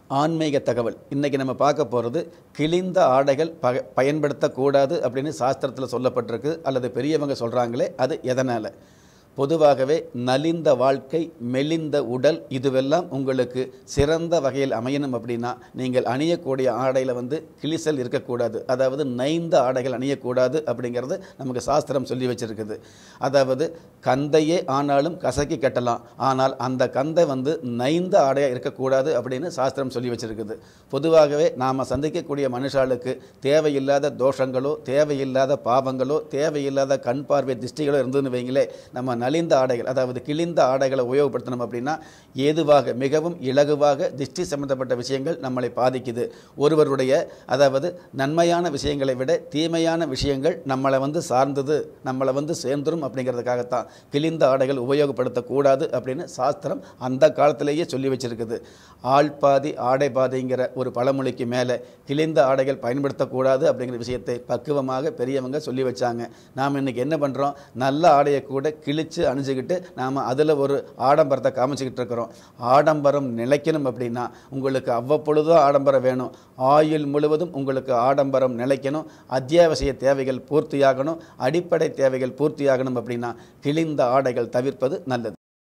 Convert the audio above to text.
ஆன்மீக தகவல் இன்றைக்கி நம்ம பார்க்க போகிறது கிழிந்த ஆடைகள் ப பயன்படுத்தக்கூடாது அப்படின்னு சாஸ்திரத்தில் சொல்லப்பட்டிருக்கு அல்லது பெரியவங்க சொல்கிறாங்களே அது எதனால் பொதுவாகவே நலிந்த வாழ்க்கை மெலிந்த உடல் இதுவெல்லாம் உங்களுக்கு சிறந்த வகையில் அமையணும் அப்படின்னா நீங்கள் அணியக்கூடிய ஆடையில் வந்து கிழிசல் இருக்கக்கூடாது அதாவது நைந்த ஆடைகள் அணியக்கூடாது அப்படிங்கிறது நமக்கு சாஸ்திரம் சொல்லி வச்சிருக்குது அதாவது கந்தையே ஆனாலும் கசக்கி கட்டலாம் ஆனால் அந்த கந்தை வந்து நைந்த ஆடையாக இருக்கக்கூடாது அப்படின்னு சாஸ்திரம் சொல்லி வச்சிருக்குது பொதுவாகவே நாம் சந்திக்கக்கூடிய மனுஷாளுக்கு தேவையில்லாத தோஷங்களோ தேவையில்லாத பாவங்களோ தேவையில்லாத கண் பார்வை திருஷ்டிகளோ இருந்ததுன்னு வைங்களே நம்ம நலிந்த ஆடைகள் அதாவது கிழிந்த ஆடைகளை உபயோகப்படுத்தணும் அப்படின்னா ஏதுவாக மிகவும் இலகுவாக திருஷ்டி சம்பந்தப்பட்ட விஷயங்கள் நம்மளை பாதிக்குது ஒருவருடைய அதாவது நன்மையான விஷயங்களை விட தீமையான விஷயங்கள் நம்மளை வந்து சார்ந்தது நம்மளை வந்து சேர்ந்துரும் அப்படிங்கிறதுக்காகத்தான் கிழிந்த ஆடைகள் உபயோகப்படுத்தக்கூடாது அப்படின்னு சாஸ்திரம் அந்த காலத்திலேயே சொல்லி வச்சிருக்குது ஆள் பாதி ஆடை பாதிங்கிற ஒரு பழமொழிக்கு மேலே கிழிந்த ஆடைகள் பயன்படுத்தக்கூடாது அப்படிங்கிற விஷயத்தை பக்குவமாக பெரியவங்க சொல்லி வச்சாங்க நாம் இன்னைக்கு என்ன பண்ணுறோம் நல்ல ஆடையை கூட கிழிச்சு அணிஞ்சுக்கிட்டு நாம் அதில் ஒரு ஆடம்பரத்தை காமிச்சிக்கிட்டு இருக்கிறோம் ஆடம்பரம் நிலைக்கணும் அப்படின்னா உங்களுக்கு அவ்வப்பொழுதும் ஆடம்பரம் வேணும் ஆயுள் முழுவதும் உங்களுக்கு ஆடம்பரம் நிலைக்கணும் அத்தியாவசிய தேவைகள் பூர்த்தியாகணும் அடிப்படை தேவைகள் பூர்த்தியாகணும் அப்படின்னா கிழிந்த ஆடைகள் தவிர்ப்பது நல்லது